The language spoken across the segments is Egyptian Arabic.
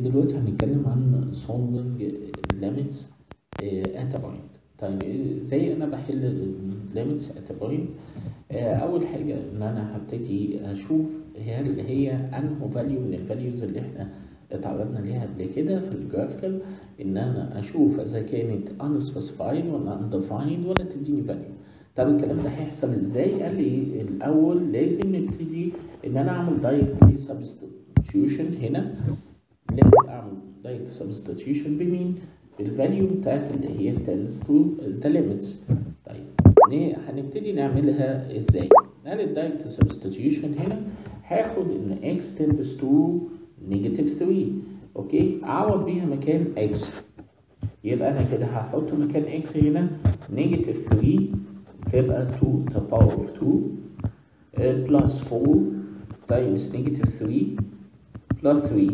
دلوقتي هنتكلم عن solving limits at a point طيب ازاي انا بحل limits at a point اول حاجة ان انا هبتدي اشوف هل هي انه فاليو من الفاليوز اللي احنا اتعرضنا ليها قبل كده في الجرافيكال ان انا اشوف اذا كانت unspecified ولا undefined ولا تديني فاليو طب الكلام ده هيحصل ازاي قال لي الاول لازم نبتدي ان انا اعمل دايركت سبستيوشن هنا لازم اعمل دايركت سبستيوشن بمين بالفاليو بتاعت اللي هي tends to the limits طيب هنبتدي نعملها ازاي قال الدايركت سبستيوشن هنا هاخد ان x tends to نيجاتيف 3 اوكي اعوض بيها مكان x يبقى انا كده هحط مكان x هنا نيجاتيف 3 تبقى 2 to the power of 2 بلس 4 تايمز نيجاتيف 3 بلس 3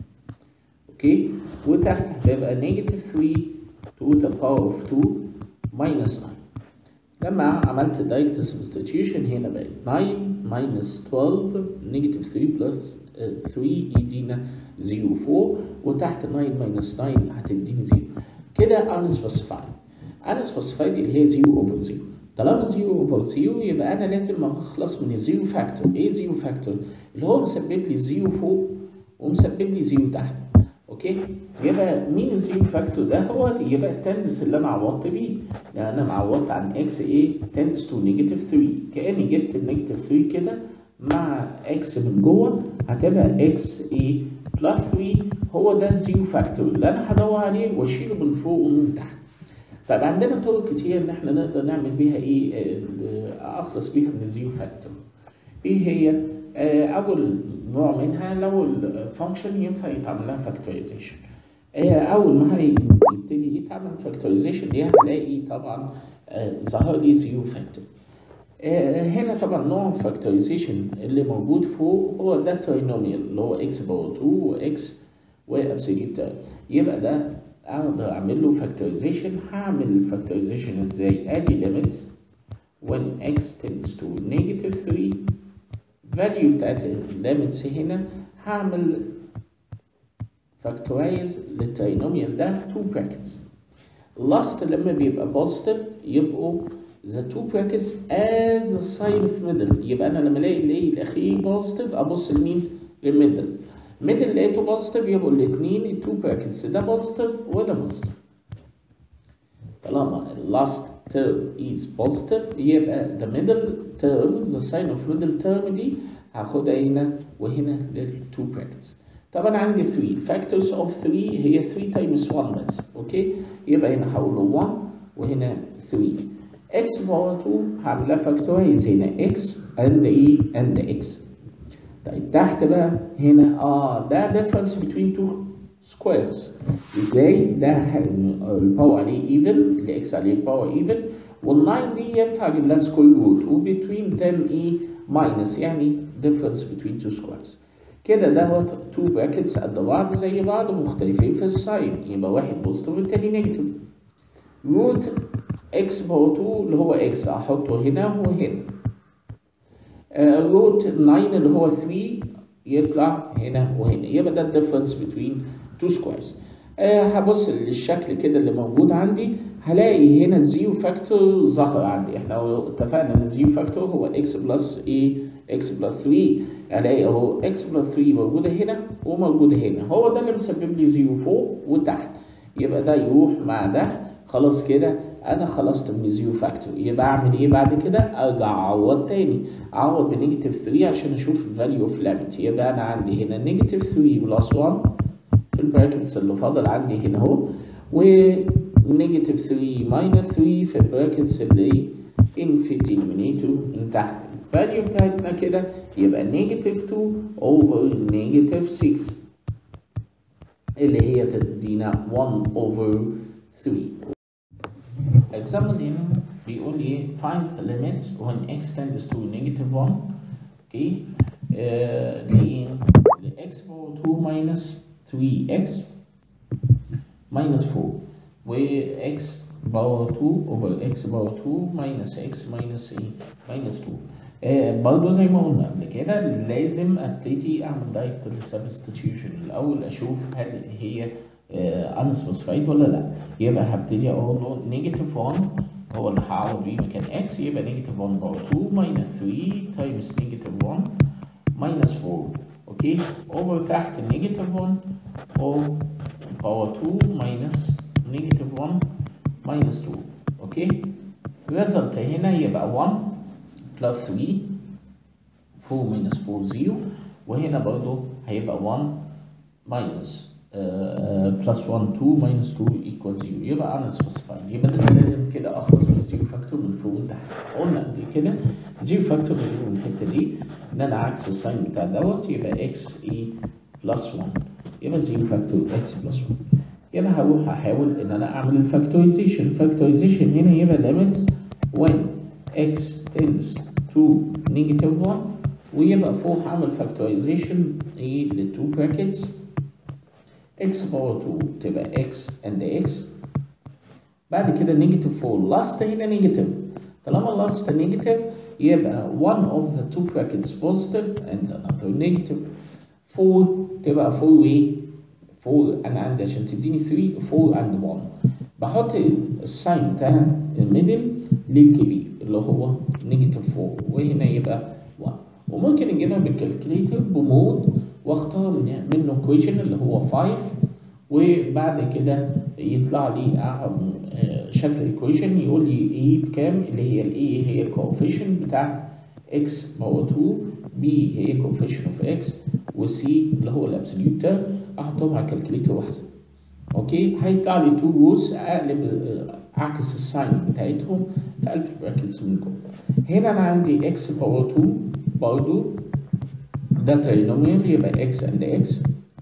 اوكي وتحت هتبقى نيجاتيف 3 to the power of 2 minus 9 لما عملت دايركت سبستيوشن هنا بقت 9 minus 12 نيجاتيف 3 بلس 3 يدينا 0 4 وتحت 9 minus 9 هتديني 0 كده unspecified unspecified اللي هي 0 over 0 طالما 0 اوفر 0 يبقى انا لازم اخلص من الزيرو فاكتور ايه زيرو فاكتور اللي هو مسبب لي زيرو فوق ومسبب لي زيرو تحت اوكي يبقى مين الزيرو فاكتور ده هو يبقى التندس اللي انا عوضت بيه يعني انا معوضت عن اكس ايه تندس تو نيجاتيف 3 كاني جبت النيجاتيف 3 كده مع اكس من جوه هتبقى اكس ايه بلس 3 هو ده الزيرو فاكتور اللي انا هدور عليه واشيله من فوق ومن تحت طيب عندنا طرق كتير ان احنا نقدر نعمل بيها ايه اخلص بيها من الزيرو فاكتور ايه هي اول نوع منها لو الفانكشن ينفع يتعمل لها فاكتورايزيشن اول ما يبتدي يتعمل فاكتورايزيشن ليها هلاقي طبعا ظهر لي زيرو فاكتور هنا طبعا نوع الفاكتورايزيشن اللي موجود فوق هو ده ترينوميال اللي هو اكس باور 2 واكس وابسوليوت يبقى ده اقدر اعمل له فاكتورايزيشن هعمل الفاكتورايزيشن ازاي ادي limits when x tends to negative 3 value بتاعت الليميتس هنا هعمل فاكتورايز للترينوميال ده two brackets last لما بيبقى positive يبقوا the two brackets as a sign of middle يبقى انا لما الاقي الاقي الاخير positive ابص لمين للميدل ميدل لقيته بوزيتيف يبقوا الاثنين التو براكتس ده بوزيتيف وده بوزيتيف طالما last term is positive يبقى the middle term the sign of middle term دي هاخدها هنا وهنا للتو براكتس طبعا عندي 3 factors of 3 هي 3 times 1 بس اوكي يبقى هنا هقول له 1 وهنا 3 x باور 2 هعملها فاكتورايز هنا x and e and x طيب تحت بقى هنا اه ده difference between two squares ازاي ده الباور عليه even الاكس عليه الباور even وال9 دي ينفع اجيب لها سكوير روت وبتوين them ايه minus يعني difference between two squares كده ده two brackets قد بعض زي بعض ومختلفين في الساين يبقى واحد بوزيتيف والتاني نيجاتيف روت اكس باور 2 اللي هو اكس احطه هنا وهنا روت 9 اللي هو 3 يطلع هنا وهنا يبقى ده الديفرنس بين تو سكويرز هبص للشكل كده اللي موجود عندي هلاقي هنا الزيرو فاكتور ظهر عندي احنا اتفقنا ان الزيرو فاكتور هو اكس بلس ايه اكس بلس 3 الاقي اهو اكس بلس 3 موجوده هنا وموجوده هنا هو ده اللي مسبب لي زيرو فوق وتحت يبقى ده يروح مع ده خلاص كده انا خلصت من الزيرو فاكتور يبقى اعمل ايه بعد كده ارجع اعوض تاني اعوض بنيجاتيف 3 عشان اشوف الفاليو اوف ليميت يبقى انا عندي هنا نيجاتيف 3 بلس 1 في البراكتس اللي فاضل عندي هنا اهو ونيجاتيف 3 ماينس 3 في البراكتس اللي ان في الدينومينيتور من تحت الفاليو بتاعتنا كده يبقى نيجاتيف 2 اوفر نيجاتيف 6 اللي هي تدينا 1 اوفر 3 example هنا بيقول ايه find the limits when x tends to negative 1 اوكي آه ل x باور 2 minus 3x minus 4 و x باور 2 over x باور 2 minus x minus ايه minus 2 آه برضه زي ما قلنا قبل كده لازم ابتدي اعمل دايركت سبستيتيوشن الاول اشوف هل هي unspecified ولا لا يبقى هبتدي اقول له نيجاتيف 1 هو اللي هعوض بيه مكان x يبقى نيجاتيف 1 باور 2 ماينس 3 تايمز نيجاتيف 1 ماينس 4 اوكي اوفر تحت نيجاتيف 1 او باور 2 ماينس نيجاتيف 1 ماينس 2 اوكي الريزلت هنا يبقى 1 بلس 3 4 ماينس 4 0 وهنا برضه هيبقى 1 ماينس بلس 1 2 ماينس 2 ايكوال 0 يبقى انا سبيسيفايد يبقى انا لازم كده اخلص من الزيرو فاكتور من فوق وتحت قلنا قبل كده زيرو فاكتور من الحته دي ان انا عكس الساين بتاع دوت يبقى اكس اي بلس 1 يبقى زيرو فاكتور اكس بلس 1 يبقى هروح احاول ان انا اعمل الفاكتورايزيشن الفاكتورايزيشن هنا يبقى limits when x tends to negative 1 ويبقى فوق هعمل فاكتورايزيشن ايه للتو براكتس x باور 2 تبقى x and x بعد كده نيجاتيف 4 last هنا نيجاتيف طالما last نيجاتيف يبقى one of the two brackets positive and another negative 4 تبقى 4 way 4 انا عندي عشان تديني 3 4 and 1 بحط الساين بتاع الميدل للكبير اللي هو نيجاتيف 4 وهنا يبقى 1 وممكن اجيبها بالكالكليتر بمود واختار منه equation اللي هو 5 وبعد كده يطلع لي شكل equation يقول لي A بكام اللي هي ال A هي coefficient بتاع x باور 2 B هي coefficient of x و C اللي هو الابسوليوت تيرم احطهم على الكالكليتر واحسب اوكي هيطلع لي 2 روتس اقلب اعكس الساين بتاعتهم في قلب البراكتس من جوه هنا انا عندي x باور 2 برضو ده ترينوميال يبقى x and x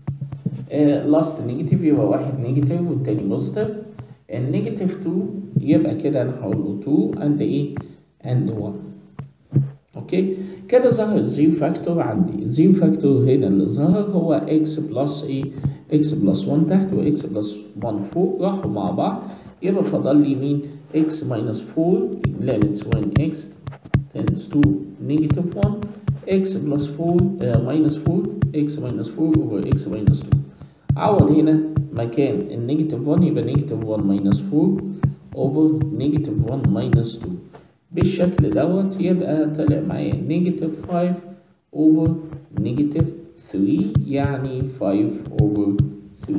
لاست نيجاتيف يبقى واحد نيجاتيف والتاني بوزيتيف النيجاتيف 2 يبقى كده انا هقول له 2 and ايه and 1 اوكي كده ظهر الزيرو فاكتور عندي الزيرو فاكتور هنا اللي ظهر هو x بلس ايه x بلس 1 تحت و x بلس 1 فوق راحوا مع بعض يبقى فضل لي مين x minus 4 limits when x tends to negative 1 x plus 4 uh, minus 4 x minus 4 over x minus 2 عوض هنا مكان النيجاتيف 1 يبقى نيجاتيف 1 minus 4 over نيجاتيف 1 minus 2 بالشكل دوت يبقى طلع معايا نيجاتيف 5 over نيجاتيف 3 يعني 5 over 3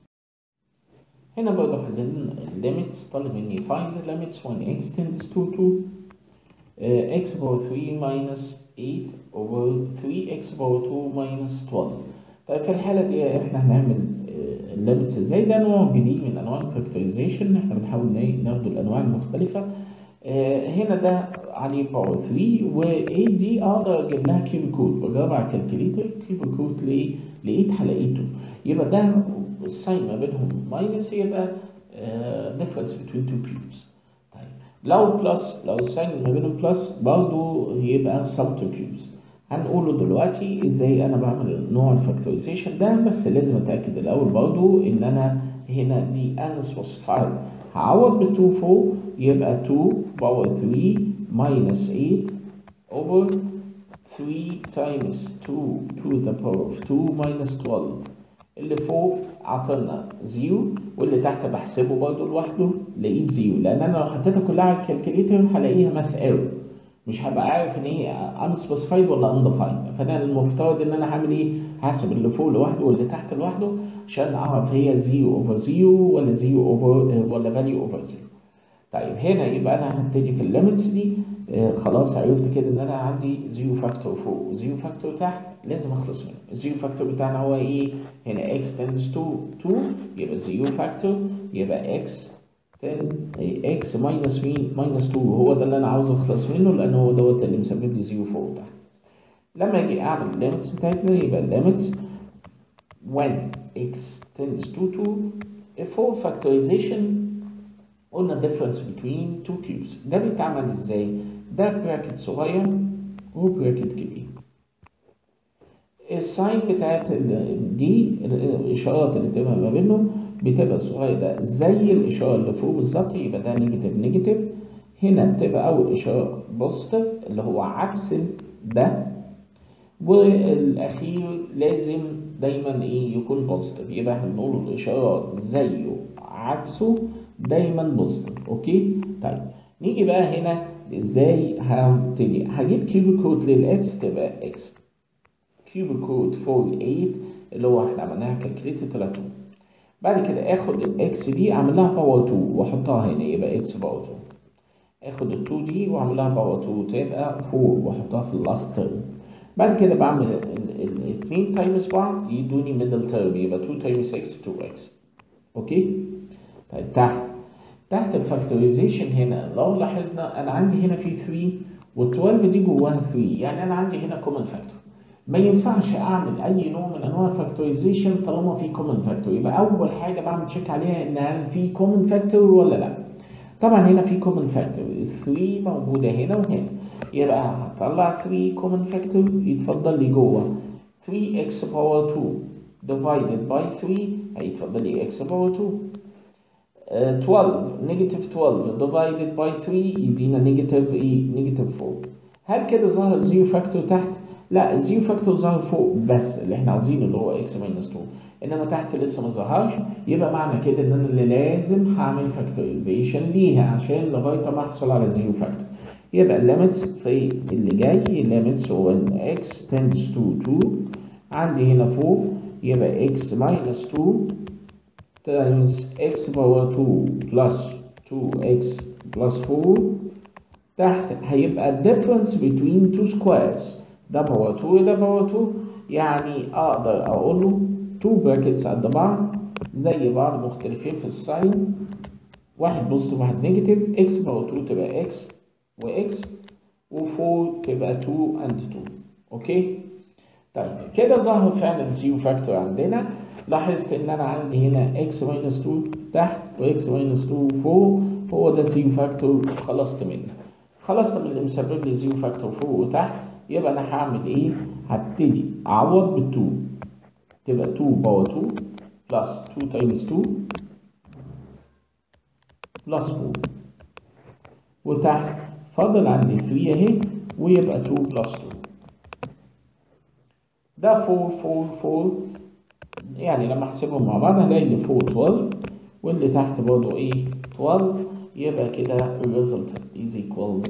هنا برضه حللنا الليميتس طالب مني find the limits when x tends to 2 uh, x over 3 minus 8 over 3x over 2 minus 12 طيب في الحالة دي احنا هنعمل الليميتس ازاي ده نوع جديد من انواع الفاكتورايزيشن احنا بنحاول ناخد الانواع المختلفة اه هنا ده عليه باور 3 و 8 دي اقدر اجيب لها كيوب كود بجرب على الكالكوليتر كيوب كود ليه لقيت لقيته يبقى ده الساين ما بينهم ماينس يبقى difference between two cubes لو بلس لو الساين ما بينهم بلس برضه يبقى sum two cubes هنقوله دلوقتي ازاي انا بعمل نوع الفاكتورايزيشن ده بس لازم اتاكد الاول برضه ان انا هنا دي unspecified هعوض بال 2 فوق يبقى 2 باور 3 minus 8 over 3 times 2 to the power of 2 minus 12 اللي فوق عطلنا زيرو واللي تحت بحسبه برضه لوحده لاقيه بزيرو لان انا لو حطيتها كلها على الكالكوليتر هلاقيها ماث ايرور مش هبقى عارف ان هي unspecified ولا undefined فانا المفترض ان انا هعمل ايه هحسب اللي فوق لوحده واللي تحت لوحده عشان اعرف هي 0 اوفر 0 ولا 0 اوفر ولا فاليو اوفر 0 طيب هنا يبقى انا هبتدي في الليميتس دي آه خلاص عرفت كده ان انا عندي 0 فاكتور فوق و0 فاكتور تحت لازم اخلص منه الزيرو فاكتور بتاعنا هو ايه هنا x tends to 2 يبقى 0 فاكتور يبقى x 10 x minus مين minus 2 هو ده اللي انا عاوز اخلص منه لان هو دوت اللي مسبب لي 0 فوق وتحت لما اجي اعمل الليميتس بتاعتنا يبقى الليميتس when x tends to 2 for factorization قلنا difference between two cubes ده بيتعمل ازاي ده براكت صغير وبراكت كبير الساين بتاعت دي الاشارات اللي بتبقى ما بينهم بتبقى الصغير ده زي الاشاره اللي فوق بالظبط يبقى ده نيجاتيف نيجاتيف هنا بتبقى اول اشاره بوزيتيف اللي هو عكس ده والاخير لازم دايما ايه يكون بوزيتيف يبقى هنقول الاشارات زيه عكسه دايما بوزيتيف اوكي طيب نيجي بقى هنا ازاي هبتدي هجيب كيوبيك روت للاكس تبقى اكس كيوبيك روت فوق 8 اللي هو احنا عملناها كالكليتد طلع 2 بعد كده اخد الاكس دي اعمل لها باور 2 واحطها هنا يبقى اكس باور 2 اخد ال 2 دي واعمل لها باور 2 تبقى 4 واحطها في اللاست تيرم بعد كده بعمل الاثنين تايمز بعض يدوني ميدل تيرم يبقى 2 تايمز اكس 2 اكس اوكي طيب تحت تحت الفاكتورايزيشن هنا لو لاحظنا انا عندي هنا في 3 وال12 دي جواها 3 يعني انا عندي هنا كومن فاكتور ما ينفعش اعمل اي نوع من انواع الفاكتورايزيشن طالما في كومن فاكتور يبقى اول حاجه بعمل تشيك عليها ان هل في كومن فاكتور ولا لا طبعا هنا في كومن فاكتور 3 موجوده هنا وهنا يبقى هطلع 3 كومن فاكتور يتفضل لي جوه 3x باور 2 divided by 3 هيتفضل لي x باور 2 Uh, 12 negative 12 divided by 3 يدينا negative ايه negative 4 هل كده ظهر الزيرو فاكتور تحت؟ لا الزيرو فاكتور ظهر فوق بس اللي احنا عاوزينه اللي هو x minus 2 انما تحت لسه ما ظهرش يبقى معنى كده ان انا اللي لازم هعمل فاكتورايزيشن ليها عشان لغايه ما احصل على زيرو فاكتور يبقى الليميتس في اللي جاي الليميتس هو ان x tends to 2 عندي هنا فوق يبقى x minus 2 times x power 2 plus 2x plus 4 تحت هيبقى ال difference between two squares ده باور 2 ده باور 2 يعني اقدر اقول له 2 brackets قد بعض زي بعض مختلفين في الساين واحد بوزيتيف واحد نيجاتيف x باور 2 تبقى x و x و4 تبقى 2 and 2 اوكي طيب كده ظهر فعلا الزيرو فاكتور عندنا لاحظت ان انا عندي هنا x minus 2 تحت و x minus 2 فوق هو ده الزيرو فاكتور خلصت منه خلصت من اللي مسبب لي زيرو فاكتور فوق وتحت يبقى انا هعمل ايه هبتدي اعوض بال 2 تبقى 2 باور 2 بلس 2 تايمز 2 بلس 4 وتحت فاضل عندي 3 اهي ويبقى 2 بلس 2 ده 4 4 4 يعني لما احسبهم مع بعض هلاقي اللي فوق 12 واللي تحت برضه ايه 12 يبقى كده الريزلت is equal 1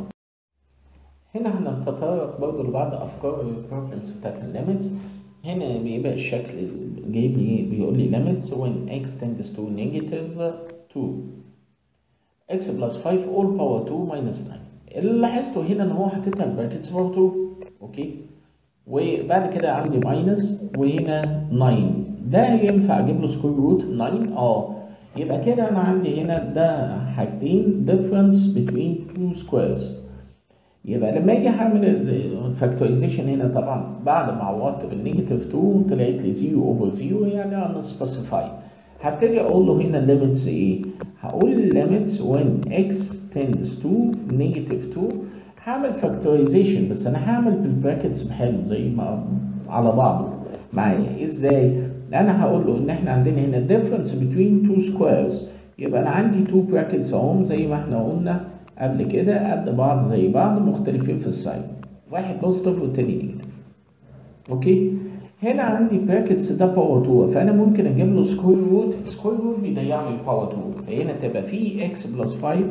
هنا هنتطرق برضه لبعض افكار البروبلمز بتاعت الليميتس هنا بيبقى الشكل جايب لي بيقول لي limits when x tends to negative 2 x plus 5 all power 2 minus 9 اللي لاحظته هنا ان هو حاططها البراكتس باور 2 اوكي وبعد كده عندي ماينس وهنا 9 ده ينفع اجيب له سكوير روت 9 اه يبقى كده انا عندي هنا ده حاجتين difference between two squares يبقى لما اجي هعمل الفاكتورايزيشن هنا طبعا بعد ما عوضت بالنيجاتيف 2 طلعت لي 0 اوفر 0 يعني unspecified هبتدي اقول له هنا الليميتس ايه؟ هقول الليميتس when x tends to negative 2 هعمل فاكتورايزيشن بس انا هعمل بالبراكتس بحلو زي ما على بعضه معايا ازاي؟ انا هقول له ان احنا عندنا هنا difference between two squares يبقى انا عندي two brackets اهم زي ما احنا قلنا قبل كده قد بعض زي بعض مختلفين في الساين واحد بوزيتيف والتاني نيجاتيف اوكي هنا عندي براكتس ده باور 2 فانا ممكن اجيب له سكوير روت سكوير روت بيضيع لي الباور 2 فهنا تبقى في اكس بلس 5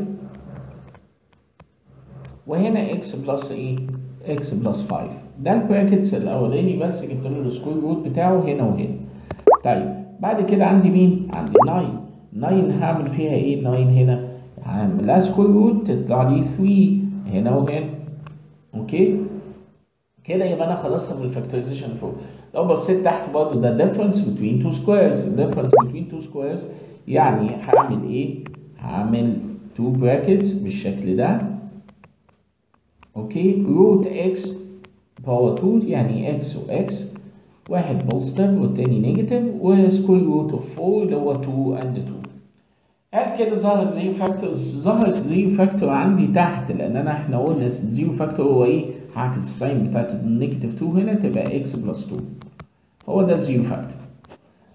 وهنا اكس بلس ايه اكس بلس 5 ده البراكتس الاولاني بس جبت له السكوير روت بتاعه هنا وهنا طيب بعد كده عندي مين عندي 9 9 هعمل فيها ايه 9 هنا هعملها سكوير روت تطلع لي 3 هنا وهنا اوكي كده يبقى انا خلصت من الفاكتورايزيشن فوق لو بصيت تحت برضه ده difference between two squares difference between two squares يعني هعمل ايه هعمل two brackets بالشكل ده اوكي root x باور 2 يعني x و x واحد بوزيتيف والتاني نيجاتيف وسكوير روت اوف 4 اللي هو 2 اند 2 هل كده ظهر الزيرو فاكتور ظهر الزيرو فاكتور عندي تحت لان انا احنا قلنا الزيرو فاكتور هو ايه هعكس الساين بتاعت النيجاتيف 2 هنا تبقى اكس بلس 2 هو ده الزيرو فاكتور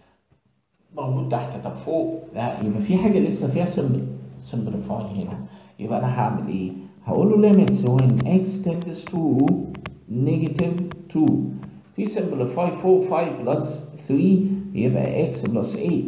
موجود تحت طب فوق لا يبقى في حاجه لسه فيها سمبل سمبليفاي هنا يبقى انا هعمل ايه هقول له limits when x tends to negative 2 في simplify 4 5 plus 3 يبقى x plus 8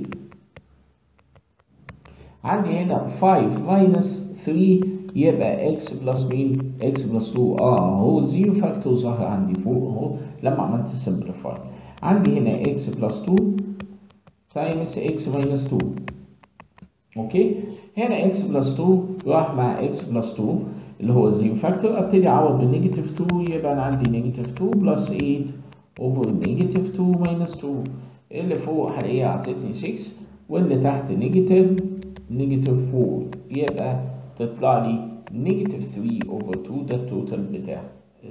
عندي هنا 5 minus 3 يبقى x plus مين x plus 2 اه هو زيرو فاكتور ظهر عندي فوق اهو لما عملت simplify عندي هنا x plus 2 times x minus 2 اوكي هنا x plus 2 راح مع x plus 2 اللي هو الزيرو فاكتور ابتدي اعوض بالنيجاتيف 2 يبقى انا عندي نيجاتيف 2 بلس 8 اوفر نيجاتيف 2 ماينس 2 اللي فوق هلاقيها عطتني 6 واللي تحت نيجاتيف نيجاتيف 4 يبقى تطلع لي نيجاتيف 3 اوفر 2 ده التوتال بتاعه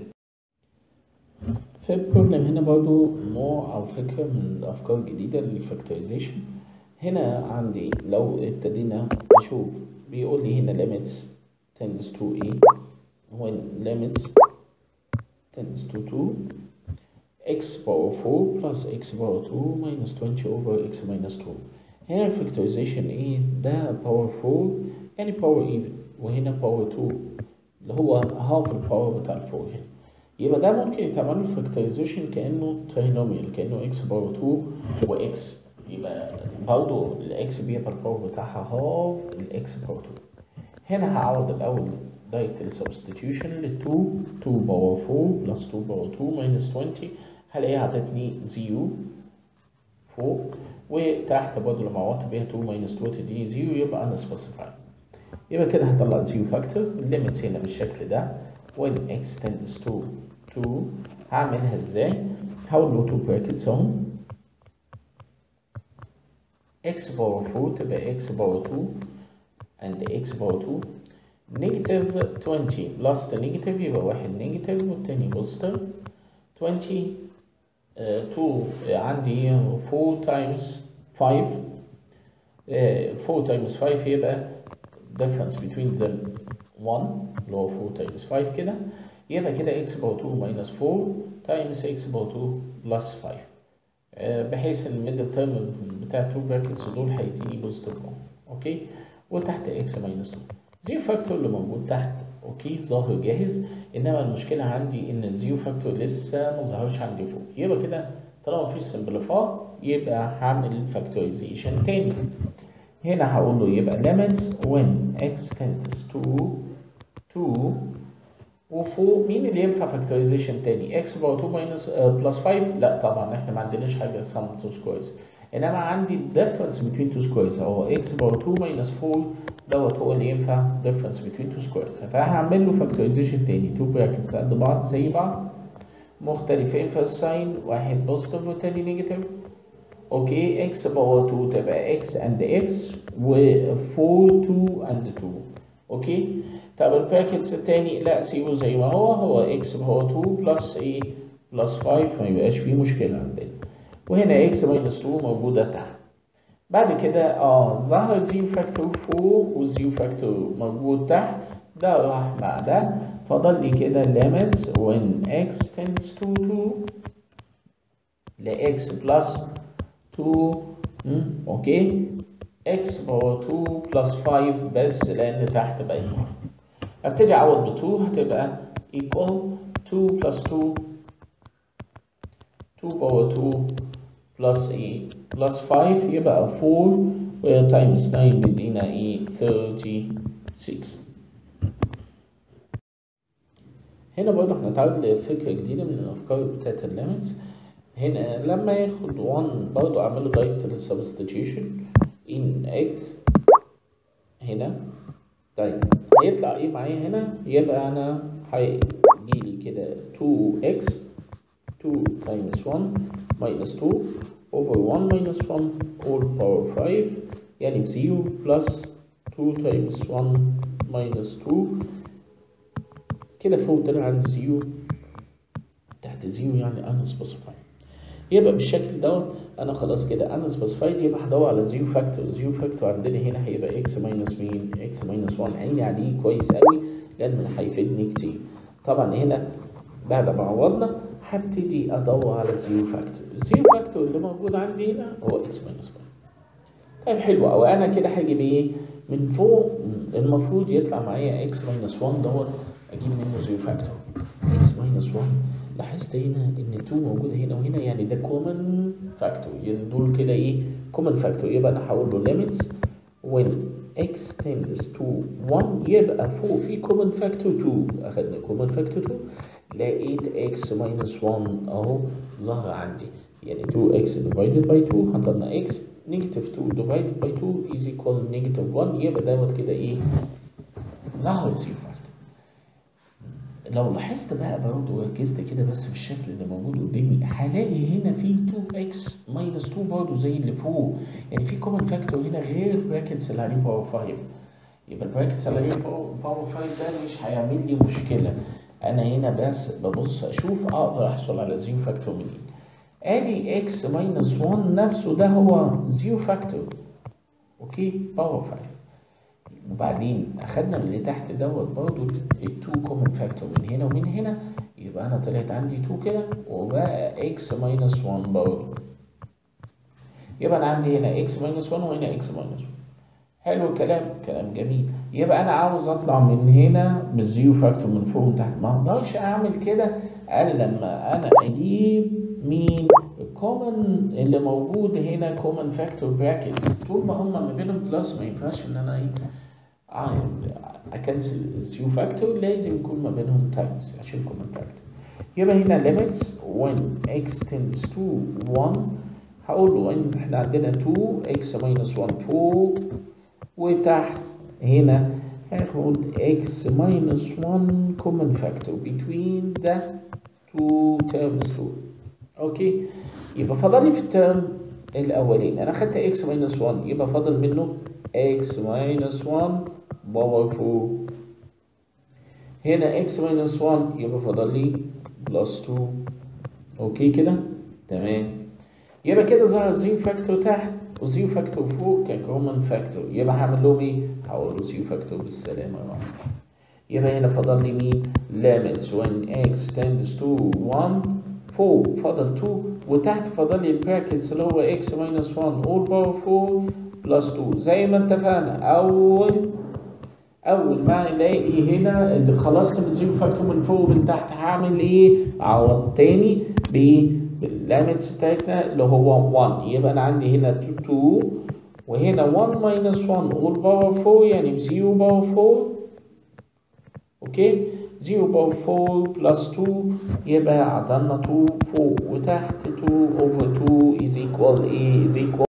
في البروبلم هنا برضو نوع او فكرة من الافكار الجديدة للفاكتورايزيشن هنا عندي لو ابتدينا نشوف بيقول لي هنا limits tends to a when limits tends to 2 x power 4 plus x power 2 minus 20 over x minus 2 هنا الفاكتورايزيشن ايه ده باور 4 يعني باور ايفن وهنا باور 2 اللي هو هاف الباور بتاع الفور هنا يبقى ده ممكن يتعمل له فاكتورايزيشن كانه ترينوميال كانه x باور 2 و x يبقى برضه الاكس بيبقى الباور بتاعها هاف الاكس باور 2 هنا هعوض الاول دايركت سبستيتيوشن ل 2 2 باور 4 بلس 2 باور 2 ماينس 20 هلاقيها عطتني 0 فوق وتحت برضه لما عوضت بيها 2 ماينس 2 تديني 0 يبقى انا سبيسيفاي يبقى كده هطلع 0 فاكتور الليميتس هنا بالشكل ده when x tends to 2 هعملها ازاي؟ هقول له 2 brackets اهو x باور 4 تبقى x باور 2 and x باور 2 نيجاتيف 20 بلس نيجاتيف يبقى واحد نيجاتيف والتاني بوزيتيف 20 2 عندي 4 تايمز 5 4 تايمز 5 يبقى difference between them 1 اللي هو 4 تايمز 5 كده يبقى كده x باور 2 minus 4 تايمز x باور 2 بلس 5 بحيث ان الميدل تيرم بتاع 2 براكتس دول هيديني بوزيتيف 1 اوكي وتحت x ماينس 2 زيرو فاكتور اللي موجود تحت اوكي ظاهر جاهز انما المشكله عندي ان الزيرو فاكتور لسه ما ظهرش عندي فوق يبقى كده طالما مفيش سمبليفاي يبقى هعمل فاكتورايزيشن تاني هنا هقول له يبقى limits when x tends to 2 وفوق مين اللي ينفع فاكتورايزيشن تاني x باور 2 ماينس بلس 5 لا طبعا احنا ما عندناش حاجه اسمها 2 سكويرز انما عندي difference between two squares هو x باور 2 ماينس 4 دوت هو اللي ينفع difference between two squares فهعمل له فاكتورايزيشن تاني 2 براكتس قد بعض زي بعض مختلفين في الساين واحد بوزيتيف والتاني نيجاتيف اوكي x باور 2 تبقى x and x و 4 2 and 2 اوكي طب البراكتس التاني لا سيبه زي ما هو هو x باور 2 بلس ايه بلس 5 ما يبقاش فيه مشكله عندنا وهنا x ماينس 2 موجوده تحت بعد كده اه ظهر زيرو فاكتور فوق والزيرو فاكتور موجود تحت ده راح مع ده فضل لي كده limits when x tends to 2 ل x plus 2 مم. اوكي x باور 2 بلس 5 بس لان تحت بقى ابتدي اعوض ب 2 هتبقى equal 2 plus 2 2 باور 2 بلس ايه بلس 5 يبقى 4 تايمز 9 بيدينا ايه 36 هنا برضه احنا هنتعرض لفكرة جديدة من الأفكار بتاعت الليميتس هنا لما ياخد 1 برضه أعمله دايركت للسبستيتيوشن in x هنا طيب هيطلع ايه معايا هنا يبقى أنا هيجيلي كده 2x 2 times 1 minus 2 over 1 minus 1 all power 5 يعني ب 0 plus 2 times 1 minus 2 كده فوق طلع عندي 0 تحت 0 يعني unspecified يبقى بالشكل دوت انا خلاص كده unspecified يبقى هدور على 0 فاكتور 0 فاكتور عندنا هنا هيبقى x minus مين x minus 1 عيني عليه كويس قوي لان هيفيدني كتير طبعا هنا بعد ما عوضنا هبتدي ادور على الزيرو فاكتور الزيرو فاكتور اللي موجود عندي هنا هو x minus 1 طيب حلو أوي أنا كده هاجي بإيه من فوق المفروض يطلع معايا x minus 1 دوت أجيب منه زيرو فاكتور x minus 1 لاحظت هنا إن 2 موجودة هنا وهنا يعني ده common factor يعني دول كده إيه common factor يبقى أنا هقول له limits when x tends to 1 يبقى فوق في common factor 2 أخدنا common factor 2 لقيت x minus 1 أهو ظهر عندي يعني 2x divided by 2 حطينا x negative 2 divided by 2 is equal negative 1 يبقى دوت كده إيه ظهر زيرو فاكتور لو لاحظت بقى برضه وركزت كده بس في الشكل اللي موجود قدامي هلاقي هنا في 2x minus 2 برضه زي اللي فوق يعني في common factor هنا غير brackets اللي عليه باور 5 يبقى البراكتس اللي عليه باور 5 ده مش هيعمل لي مشكله انا هنا بس ببص اشوف اقدر احصل على زيرو فاكتور منين ادي x minus 1 نفسه ده هو زيرو فاكتور اوكي باور 5 وبعدين اخدنا من اللي تحت دوت برضو التو كومن فاكتور من هنا ومن هنا يبقى انا طلعت عندي 2 كده وبقى x minus 1 برضو يبقى انا عندي هنا x minus 1 وهنا x minus 1 حلو الكلام كلام جميل يبقى انا عاوز اطلع من هنا بالزيرو فاكتور من فوق وتحت ما اقدرش اعمل كده الا لما انا اجيب مين الكومن اللي موجود هنا كومن فاكتور براكتس طول ما هم ما بينهم بلس ما ينفعش ان انا ايه اكنسل الزيرو فاكتور لازم يكون ما بينهم تايمز عشان كومن فاكتور يبقى هنا limits when x tends to 1 هقول له ان احنا عندنا 2 x minus 1 فوق وتحت هنا هاخد x minus 1 common factor between the two terms دول اوكي يبقى فاضل لي في الترم الاولاني انا خدت x minus 1 يبقى فاضل منه x minus 1 باور 4 هنا x minus 1 يبقى فاضل لي بلس 2 اوكي كده تمام يبقى كده ظهر زيرو فاكتور تحت وزيرو فاكتور فوق ككومن فاكتور يبقى هعمل لهم ايه؟ هقول له زيرو فاكتور بالسلامة يا معلم يبقى هنا فضل لي مين؟ limits when x tends to 1 فوق فضل 2 وتحت فضل لي البراكتس اللي هو x minus 1 all power 4 plus 2 زي ما اتفقنا أول أول ما ألاقي هنا اللي خلصت من زيرو فاكتور من فوق ومن تحت هعمل إيه؟ أعوض تاني ب الليميتس بتاعتنا اللي هو 1 يبقى انا عندي هنا 2 وهنا 1 minus 1 all power 4 يعني ب 0 power 4 اوكي 0 power 4 plus 2 يبقى عطلنا 2 فوق وتحت 2 over 2 is equal ايه is equal